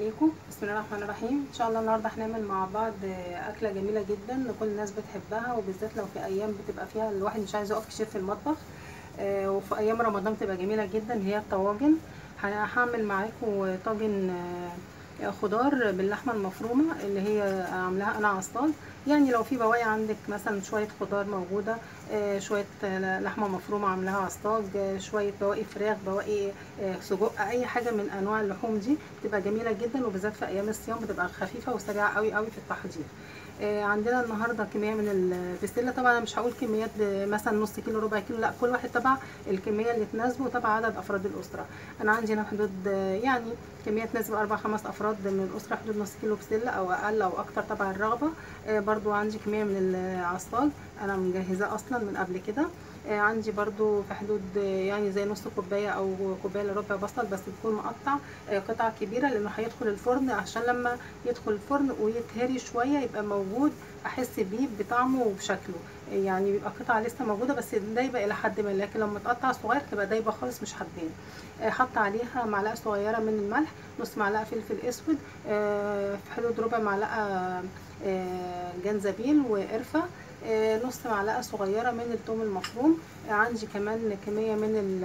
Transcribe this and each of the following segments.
عليكم بسم الله الرحمن الرحيم ان شاء الله النهارده هنعمل مع بعض اكله جميله جدا كل الناس بتحبها وبالذات لو في ايام بتبقى فيها الواحد مش عايز يقف كتير في المطبخ آه، وفي ايام رمضان بتبقى جميله جدا هي الطواجن هعمل معاكم طاجن آه، خضار باللحمه المفرومه اللي هي عاملاها انا عصال يعني لو في بواقي عندك مثلا شويه خضار موجوده آه، شويه آه، لحمه مفرومه عاملاها عصاج آه، شويه بواقي فراخ بواقي آه، سجق اي حاجه من انواع اللحوم دي بتبقى جميله جدا وبالذات في ايام الصيام بتبقى خفيفه وسريعه قوي قوي في التحضير آه، عندنا النهارده كميه من البسله طبعا انا مش هقول كميات مثلا نص كيلو ربع كيلو لا كل واحد تبع الكميه اللي تناسبه وتبع عدد افراد الاسره انا عندي هنا حدود آه، يعني كميه تناسب اربع خمس افراد من الاسره حدود نص كيلو بسله او اقل او اكتر تبع الرغبه آه، برضو عندي كميه من العصاج انا مجهزاه اصلا من قبل كده آه، عندي برضو في حدود آه، يعني زي نص كوبايه او كوبايه الا ربع بصل بس تكون مقطع آه، قطع كبيره لانه هيدخل الفرن عشان لما يدخل الفرن ويتهري شويه يبقى موجود احس بيه بطعمه وبشكله آه، يعني بيبقى قطعه لسه موجوده بس دايبه الى حد ما لكن لما تقطع صغير تبقى دايبه خالص مش حبين حط عليها معلقه صغيره من الملح نص معلقه فلفل اسود آه، في حدود ربع معلقه آه، جنزبيل وقرفه آه، نص معلقه صغيره من الثوم المفروم آه، عندي كمان كميه من ال-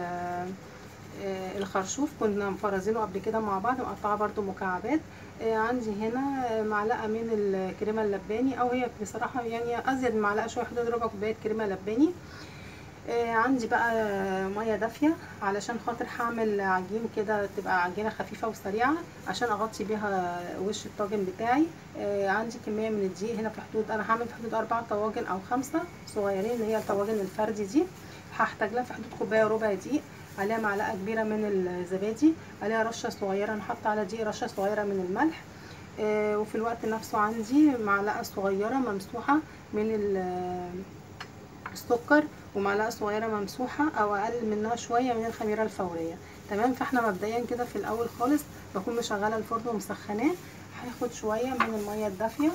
آه، الخرشوف كنا مفرزينه قبل كده مع بعض مقطعه برده مكعبات آه، عندي هنا معلقه من الكريمه اللباني او هي بصراحه يعني ازيد من معلقه شويه حدود ربع كوبايه كريمه لباني آه، عندي بقى ميه دافيه علشان خاطر هعمل عجين كده تبقى عجينه خفيفه وسريعه عشان اغطي بيها وش الطاجن بتاعي آه، عندي كميه من الدقيق هنا في حدود انا هعمل في حدود اربع طواجن او خمسه صغيرين اللي هي الطواجن الفردي دي هحتاج لها في حدود كوبايه وربع دقيق عليها معلقه كبيره من الزبادي عليها رشه صغيره نحط على دي رشه صغيره من الملح آه، وفي الوقت نفسه عندي معلقه صغيره ممسوحه من ال- السكر ومعلقه صغيره ممسوحه او اقل منها شويه من الخميره الفوريه تمام فاحنا مبدئيا كده في الاول خالص بكون مشغله الفرن ومسخناه هاخد شويه من الميه الدافيه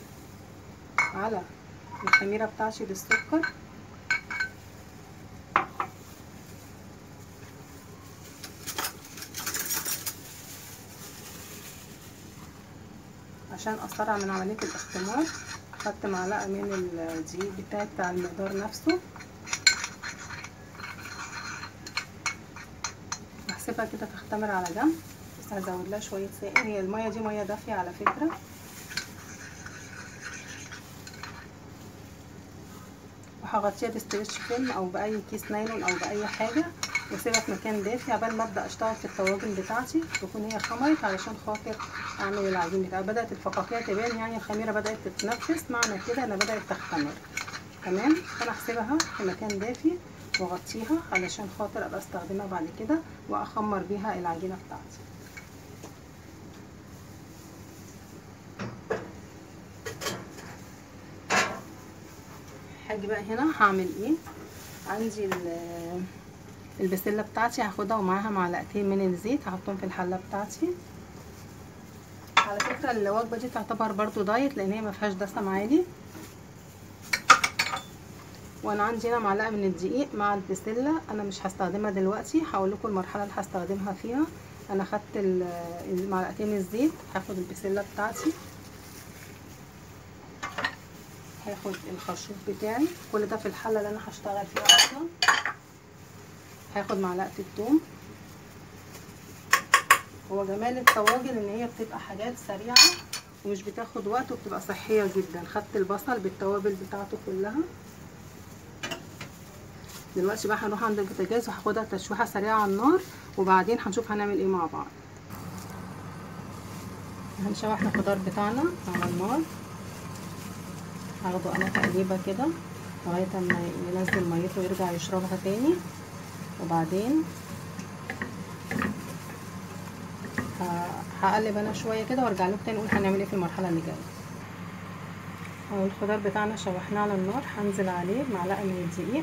على الخميره بتاعتي بالسكر عشان اسرع من عمليه الاختمار اخدت معلقه من الدقيق بتاعي بتاع المقدار نفسه هسيبها كده تختمر على جنب بس هزود لها شويه سائل هي الميه دي ميه دافيه على فكره وهغطيها بستريتش فيلم او باي كيس نايلون او باي حاجه واسيبها في مكان دافي عبال ما ابدا اشتغل في الطواجن بتاعتي تكون هي خمرت علشان خاطر اعمل العجين بتاعي بدات الفقاقيع تبان يعني الخميره بدات تتنفس معنى كده انها بدات تختمر تمام فانا هسيبها في مكان دافي واغطيها علشان خاطر ابقى استخدمها بعد كده واخمر بيها العجينه بتاعتي هاجي بقى هنا هعمل ايه عندي البسله بتاعتي هاخدها ومعاها معلقتين من الزيت هحطهم في الحله بتاعتي على فكره الوجبه دي تعتبر برضو دايت لان هي ما فيهاش دسم عالي وانا عندي هنا معلقه من الدقيق مع البسله انا مش هستخدمها دلوقتي هقول لكم المرحله اللي هستخدمها فيها انا خدت المعلقتين الزيت هاخد البسله بتاعتي هاخد الخرشوف بتاعي كل ده في الحله اللي انا هشتغل فيها اصلا هاخد معلقه الثوم هو جمال الطواجن ان هي بتبقى حاجات سريعه ومش بتاخد وقت وبتبقى صحيه جدا خدت البصل بالتوابل بتاعته كلها دلوقتي بقى هنروح عند البوتاجاز وهاخدها تشويحه سريعه على النار وبعدين هنشوف هنعمل ايه مع بعض هنشوح الخضار بتاعنا على النار هاخده انا تقليبه كده لغايه اما ينزل ميته ويرجع يشربها تاني وبعدين هقلب انا شويه كده وارجع لكم تاني نقول هنعمل ايه في المرحله اللي جايه اهو الخضار بتاعنا شوحناه على النار هنزل عليه معلقه من الدقيق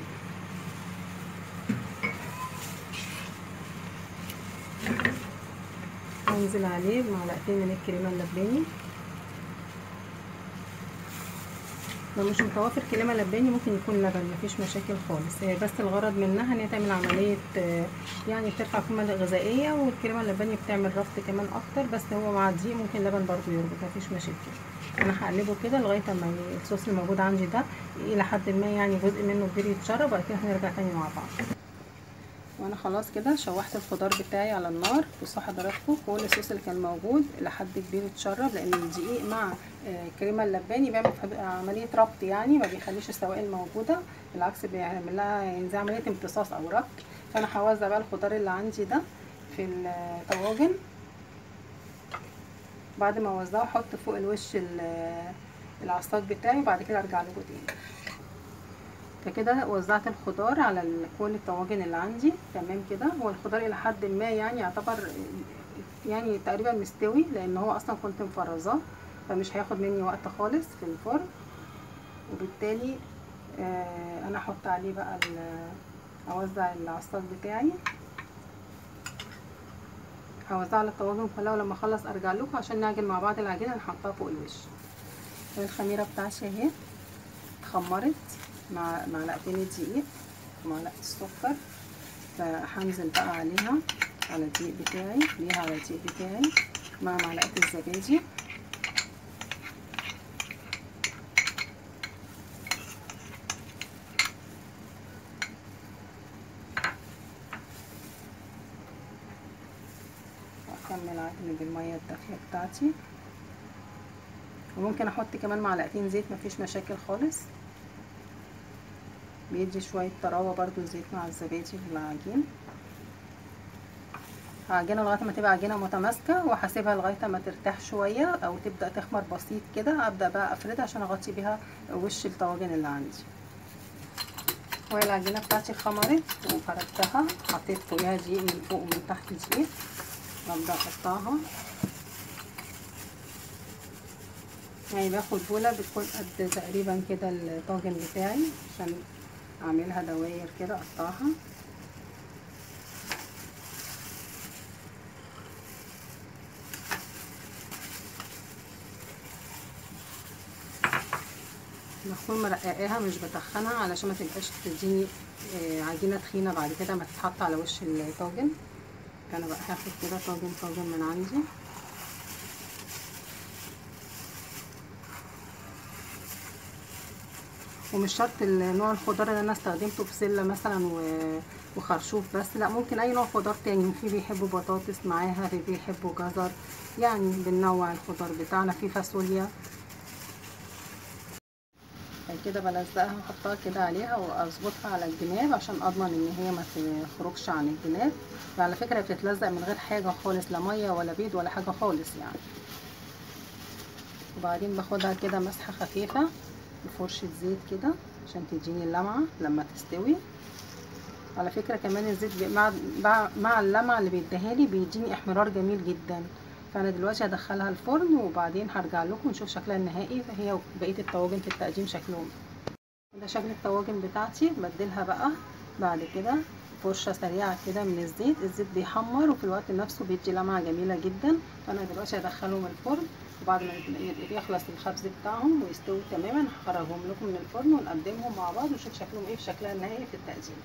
هنزل عليه معلقتين من الكريمه اللباني لو مش متوفر كريمه لباني ممكن يكون لبن مفيش مشاكل خالص هي بس الغرض منها ان هي تعمل عمليه يعني بترفع القيمه الغذائيه والكريمه اللباني بتعمل رفض كمان اكتر بس هو مع الدقيق ممكن اللبن برضو يربط مفيش مشاكل انا هقلبه كده لغايه اما الصوص الموجود عندي ده الى حد ما يعني جزء منه كبير يتشرب وبعد كده هنرجع تاني مع بعض وانا خلاص كده شوحت الخضار بتاعي على النار بصوا حضراتكم كل الصوص اللي كان موجود لحد كبير اتشرب لان الدقيق مع الكريمه اللباني بيعمل عمليه ربط يعني ما بيخليش السوائل موجوده بالعكس بيعمل لها يعني زي عمليه امتصاص او رك فانا هوزع بقى الخضار اللي عندي ده في الطواجن بعد ما اوزعه احط فوق الوش العصاج بتاعي وبعد كده ارجع له تاني فكده وزعت الخضار على كل الطواجن اللي عندي تمام كده هو الخضار الى حد ما يعني يعتبر يعني تقريبا مستوي لان هو اصلا كنت مفرزاه فمش هياخد مني وقت خالص في الفرن وبالتالي آه انا احط عليه بقى اوزع العصاج بتاعي هوزعه على الطواجن كلها ولما اخلص ارجع لكم عشان نعجن مع بعض العجينه نحطها فوق الوش الخميره بتاعتي اهي اتخمرت مع معلقتين الدقيق ومعلقه السكر فهنزل بقى عليها على الدقيق بتاعي بيها على الدقيق بتاعي مع معلقه الزبادي واكمل عجن بالميه الدافيه بتاعتي وممكن احط كمان معلقتين زيت مفيش مشاكل خالص بيدي شويه طراوه برضو الزيت مع الزبادي في العجين هعجنها لغايه ما تبقى عجينه متماسكه وهسيبها لغايه ما ترتاح شويه او تبدا تخمر بسيط كده ابدا بقى افردها عشان اغطي بيها وش الطواجن اللي عندي وهي العجينه بتاعتي خمرت وفردتها حطيت فوقيها دقيق من فوق ومن تحت دقيق ابدا احطها يعني باخد بوله بتكون قد تقريبا كده الطاجن بتاعي عشان اعملها دواير كده اقطعها بكون مرققاها مش بتخنها علشان ما تبقاش تديني عجينه تخينه بعد كده ما تتحط على وش الطاجن فانا بقى هاخد كده طاجن طاجن من عندي ومش شرط نوع الخضار اللي انا استخدمته بسله مثلا وخرشوف بس لا ممكن اي نوع خضار تاني في بيحبوا بطاطس معاها في بيحبوا جزر يعني بننوع الخضار بتاعنا في فاصوليا كده بلزقها واحطها كده عليها واظبطها على الجناب عشان اضمن ان هي ما تخرجش عن الجناب وعلى فكره بتتلزق من غير حاجه خالص لا ميه ولا بيض ولا حاجه خالص يعني وبعدين باخدها كده مسحه خفيفه بفرشه زيت كده عشان تديني اللمعه لما تستوي على فكره كمان الزيت مع مع اللمعه اللي بيديهالي بيديني احمرار جميل جدا فانا دلوقتي هدخلها الفرن وبعدين هرجع لكم نشوف شكلها النهائي فهي وبقيه الطواجن في التقديم شكلهم ده شكل الطواجن بتاعتي بدلها بقى بعد كده فرشه سريعه كده من الزيت الزيت بيحمر وفي الوقت نفسه بيدي لمعه جميله جدا فانا دلوقتي هدخلهم الفرن وبعد ما يخلص الخبز بتاعهم ويستووا تماما هخرجهم لكم من الفرن ونقدمهم مع بعض ونشوف شكلهم ايه في شكلها النهائي في التقديم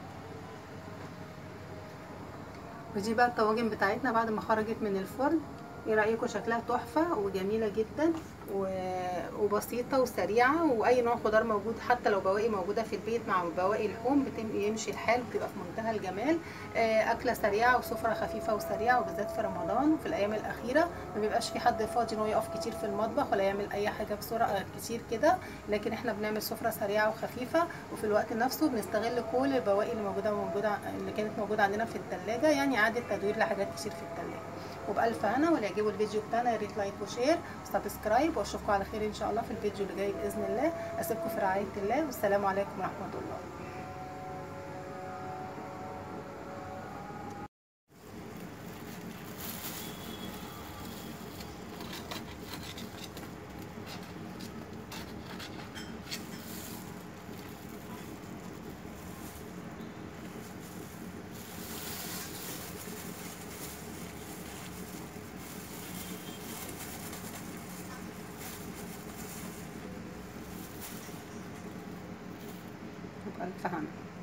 ودي بقى الطواجن بتاعتنا بعد ما خرجت من الفرن ايه رايكم شكلها تحفه وجميله جدا وبسيطه وسريعه واي نوع خضار موجود حتى لو بواقي موجوده في البيت مع بواقي لحوم يمشي الحال وبتبقى في منتهى الجمال اكله سريعه وسفره خفيفه وسريعه وبالذات في رمضان وفي الايام الاخيره ما بيبقاش في حد فاضي ان هو يقف كتير في المطبخ ولا يعمل اي حاجه بسرعه كتير كده لكن احنا بنعمل سفره سريعه وخفيفه وفي الوقت نفسه بنستغل كل البواقي اللي موجوده موجوده اللي كانت موجوده عندنا في الثلاجه يعني اعاده تدوير لحاجات كتير في الثلاجه وبألف هنا واللي يعجبه الفيديو بتاعنا يا ريت لايك وشير وسبسكرايب واشوفكم على خير ان شاء الله في الفيديو اللي جاي باذن الله اسيبكم في رعايه الله والسلام عليكم ورحمه الله الف هنا